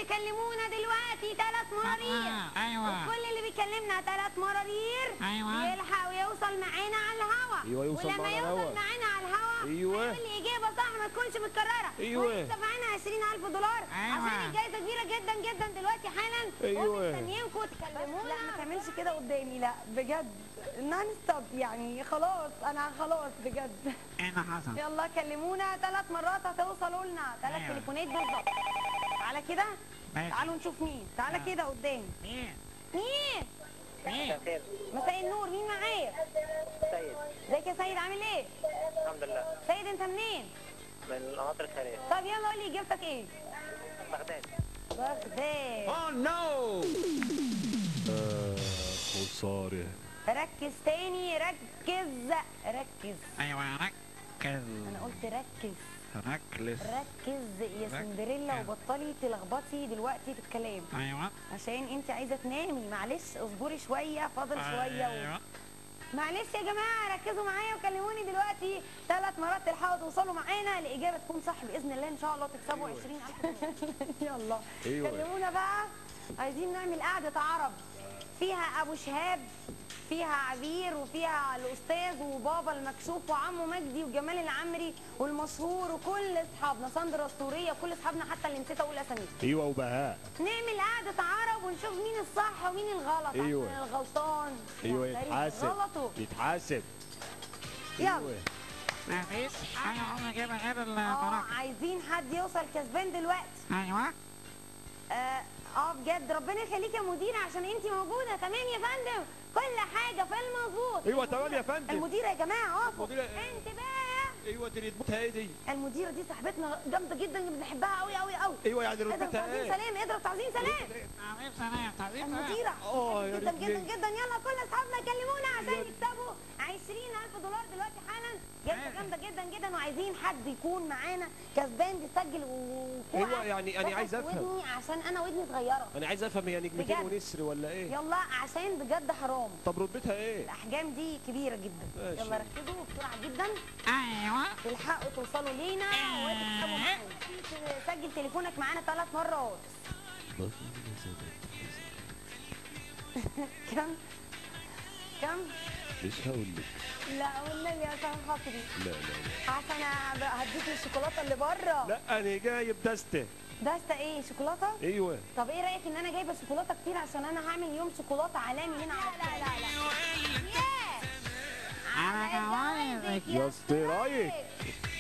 تكلمونا دلوقتي ثلاث مرارير آه، أيوة. وكل اللي بيكلمنا ثلاث مرارير أيوة. يلحق ويوصل معانا على الهوا أيوة، يوصل ولما معانا يوصل الهوا. معانا على الهوا أيوة. هيقول لي اجابه صح ما تكونش متكرره أيوة. ونكسب معانا 20000 دولار أيوة. عشان الجائزه كبيره جدا جدا دلوقتي حالا أيوة. ومستنيينكم تكلمونا لا ما تعملش كده قدامي لا بجد نون ستوب يعني خلاص انا خلاص بجد ايه اللي حصل؟ يلا كلمونا ثلاث مرات هتوصلوا لنا ثلاث أيوة. تليفونات بالظبط تعالى كده ماشي. تعالوا نشوف مين تعالى آه. كده قدامي مين؟ مين مين؟ خير مساء النور مين معايا سيد ازيك يا سيد عامل ايه الحمد لله سيد انت منين من القناطر الخيرية طب يلا قول لي اجابتك ايه بغداد بغداد اوه نو خساره ركز تاني ركز ركز ايوه ركز انا قلت ركز ركز ركز يا سندريلا ركز. وبطلي تلخبطي دلوقتي في الكلام ايوه عشان انت عايزه تنامي معلش اصبري شويه فاضل شويه و... ايوه معلش يا جماعه ركزوا معايا وكلموني دلوقتي ثلاث مرات تلحقوا توصلوا معانا الاجابه تكون صح باذن الله ان شاء الله تكسبوا 20000 يلا أيوة. كلمونا بقى عايزين نعمل قعده عرب فيها ابو شهاب فيها عبير وفيها الاستاذ وبابا المكشوف وعمو مجدي وجمال العمري والمشهور وكل اصحابنا ساندرا السوريه وكل اصحابنا حتى اللي نسيت اقول اساميهم ايوه وبهاء نعمل قعدة عرب ونشوف مين الصح ومين الغلط أيوة. عشان الغلطان ايوه يعترف يتحاسب بغلطه يتحاسب يلا أيوة. مفيش حاجه عمري اجيبها غير اه المراكب عايزين حد يوصل كسبان دلوقتي ايوه اه اه بجد ربنا يخليك يا مدير عشان انت موجودة تمام يا فندم كل حاجة في المظبوط ايوه تمام يا فندم المديرة يا جماعة اقفوا المديرة- انت بقى ايوه دي رتبتها ايه دي المديرة دي صاحبتنا جامدة جدا بنحبها قوي قوي قوي ايوه يعني اضرب رتبتها تعظيم ايه سلام اضرب تعظيم سلام تعظيم سلام تعظيم سلام المديرة آه، يا جدا ريت جدا ليه؟ جدا يلا كل اصحابنا كلمونا عشان يكسبوا 20000 دولار دلوقتي حالا جايزة ماشي. جامدة جدا جدا وعايزين حد يكون معانا كسبان بيسجل و أيوة، يعني- يعني دخل عايز في أفهم. ودني عشان انا ودني صغيرة انا عايز افهم هي نجمتين بجد. ونسر ولا ايه يلا عشان بجد حرام طب رتبتها ايه الاحجام دي كبيرة جدا ماشي. يلا ركزوا بسرعة جدا ايوه تلحقوا توصلوا لينا وتكسبوا معانا سجل تليفونك معانا ثلاث مرات كم كم مش هقول لك لا والنبي عشان خاطري لا لا عشان هديك الشوكولاته اللي بره لا لا انا جايب دستة دستة ايه شوكولاته ايوه طب ايه رايك ان انا جايبه شوكولاته كتير عشان انا هعمل يوم شوكولاته عالمي هنا على لا لا لا أنا كمان جوائزك يا اسطى رايك. اسطى.